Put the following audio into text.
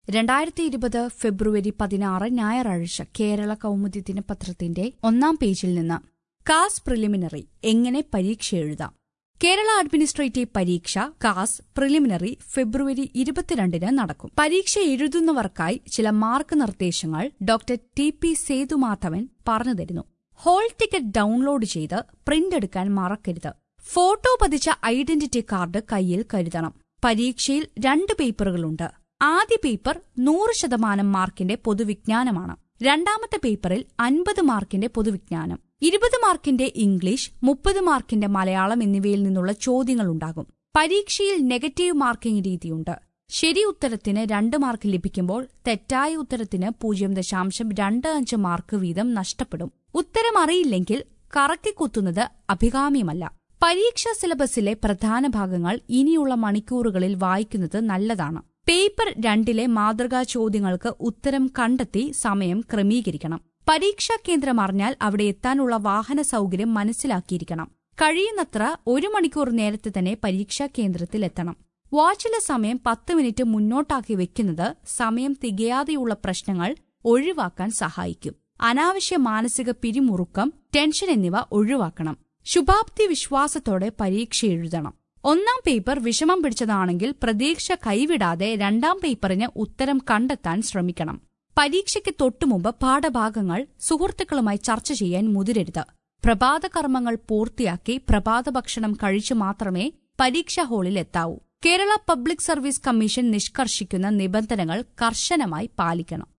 രണ്ടായിരത്തി ഇരുപത് ഫെബ്രുവരി പതിനാറ് ഞായറാഴ്ച കേരള കൗമുദി ദിനപത്രത്തിന്റെ ഒന്നാം പേജിൽ നിന്ന് കാസ് പ്രിലിമിനറി എങ്ങനെ പരീക്ഷ എഴുതാം കേരള അഡ്മിനിസ്ട്രേറ്റീവ് പരീക്ഷ കാസ് പ്രിലിമിനറി ഫെബ്രുവരി ഇരുപത്തിരണ്ടിന് നടക്കും പരീക്ഷ എഴുതുന്നവർക്കായി ചില മാർക്ക് നിർദ്ദേശങ്ങൾ ഡോക്ടർ ടി പി സേതുമാധവൻ പറഞ്ഞു തരുന്നു ഹോൾ ടിക്കറ്റ് ഡൌൺലോഡ് ചെയ്ത് പ്രിന്റ് എടുക്കാൻ മറക്കരുത് ഫോട്ടോ പതിച്ച ഐഡന്റിറ്റി കാർഡ് കയ്യിൽ കരുതണം പരീക്ഷയിൽ രണ്ട് പേപ്പറുകളുണ്ട് ആദ്യ പേപ്പർ നൂറ് ശതമാനം മാർക്കിന്റെ പൊതുവിജ്ഞാനമാണ് രണ്ടാമത്തെ പേപ്പറിൽ അൻപത് മാർക്കിന്റെ പൊതുവിജ്ഞാനം ഇരുപത് മാർക്കിന്റെ ഇംഗ്ലീഷ് മുപ്പത് മാർക്കിന്റെ മലയാളം എന്നിവയിൽ നിന്നുള്ള ചോദ്യങ്ങളുണ്ടാകും പരീക്ഷയിൽ നെഗറ്റീവ് മാർക്കിംഗ് രീതിയുണ്ട് ശരി ഉത്തരത്തിന് രണ്ട് മാർക്ക് ലഭിക്കുമ്പോൾ തെറ്റായ ഉത്തരത്തിന് പൂജ്യം ദശാംശം രണ്ട് അഞ്ച് മാർക്ക് വീതം നഷ്ടപ്പെടും ഉത്തരം അറിയില്ലെങ്കിൽ കറക്കിക്കുത്തുന്നത് അഭികാമ്യമല്ല പരീക്ഷാ സിലബസിലെ പ്രധാന ഭാഗങ്ങൾ ഇനിയുള്ള മണിക്കൂറുകളിൽ വായിക്കുന്നത് നല്ലതാണ് പേപ്പർ രണ്ടിലെ മാതൃകാ ചോദ്യങ്ങൾക്ക് ഉത്തരം കണ്ടെത്തി സമയം ക്രമീകരിക്കണം പരീക്ഷാ കേന്ദ്രം അറിഞ്ഞാൽ അവിടെ എത്താനുള്ള വാഹന സൗകര്യം മനസ്സിലാക്കിയിരിക്കണം കഴിയുന്നത്ര ഒരു മണിക്കൂർ നേരത്തെ തന്നെ പരീക്ഷാ കേന്ദ്രത്തിൽ എത്തണം വാച്ചിലെ സമയം പത്ത് മിനിറ്റ് മുന്നോട്ടാക്കി വെക്കുന്നത് സമയം തികയാതെയുള്ള പ്രശ്നങ്ങൾ ഒഴിവാക്കാൻ സഹായിക്കും അനാവശ്യ മാനസിക പിരിമുറുക്കം ടെൻഷൻ എന്നിവ ഒഴിവാക്കണം ശുഭാപ്തി വിശ്വാസത്തോടെ പരീക്ഷ എഴുതണം ഒന്നാം പേപ്പർ വിഷമം പിടിച്ചതാണെങ്കിൽ പ്രതീക്ഷ കൈവിടാതെ രണ്ടാം പേപ്പറിന് ഉത്തരം കണ്ടെത്താൻ ശ്രമിക്കണം പരീക്ഷയ്ക്ക് തൊട്ടുമുമ്പ് പാഠഭാഗങ്ങൾ സുഹൃത്തുക്കളുമായി ചർച്ച ചെയ്യാൻ മുതിരരുത് പ്രഭാത കർമ്മങ്ങൾ പൂർത്തിയാക്കി പ്രഭാത ഭക്ഷണം കഴിച്ചു മാത്രമേ പരീക്ഷാ ഹാളിൽ എത്താവൂ കേരള പബ്ലിക് സർവീസ് കമ്മീഷൻ നിഷ്കർഷിക്കുന്ന നിബന്ധനകൾ കർശനമായി പാലിക്കണം